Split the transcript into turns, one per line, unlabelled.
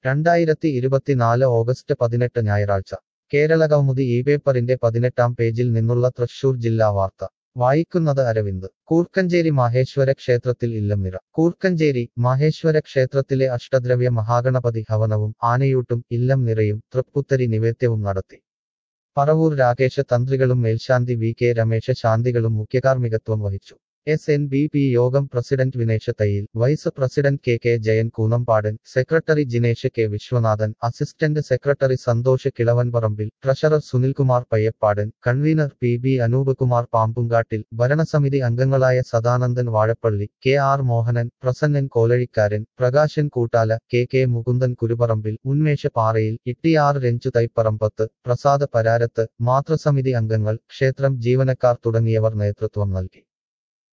രണ്ടായിരത്തി ഇരുപത്തിനാല് ഓഗസ്റ്റ് പതിനെട്ട് ഞായറാഴ്ച കേരളകൗമുദി ഈ പേപ്പറിന്റെ പതിനെട്ടാം പേജിൽ നിന്നുള്ള തൃശൂർ ജില്ലാ വാർത്ത വായിക്കുന്നത് അരവിന്ദ് കൂർക്കഞ്ചേരി മാഹേശ്വര ക്ഷേത്രത്തിൽ ഇല്ലം നിറ കൂർക്കഞ്ചേരി മാഹേശ്വര ക്ഷേത്രത്തിലെ അഷ്ടദ്രവ്യ മഹാഗണപതി ഹവനവും ആനയൂട്ടും ഇല്ലം നിറയും തൃപ്പുത്തരി നിവേദ്യവും നടത്തി പറവൂർ രാകേഷ തന്ത്രികളും മേൽശാന്തി വി കെ രമേശ ശാന്തികളും മുഖ്യകാർമ്മികത്വം വഹിച്ചു എസ് എൻ ബി പി യോഗം president Vinesh Thayyil vice president K K Jayan Koonampadan secretary Jinesh K Viswanathan assistant secretary Santhosh Kilavanparambil treasurer Sunilkumar Payyappadan convener P B Anoop Kumar Pambunkattil ഭരണസമിതി അംഗങ്ങളായ Sadanandan Vazhappally K R Mohanan Prasannan Kolazhikkaran Prakashan Koottala K K Mukundan Kuruparambil Unmesha Parayil Itty R Ranju തൈപ്പറമ്പത്ത് പ്രസാദ പരാരത്ത് മാതൃസമിതി അംഗങ്ങൾ ക്ഷേത്രം ജീവനക്കാർ തുടങ്ങിയവർ നേതൃത്വം നൽകി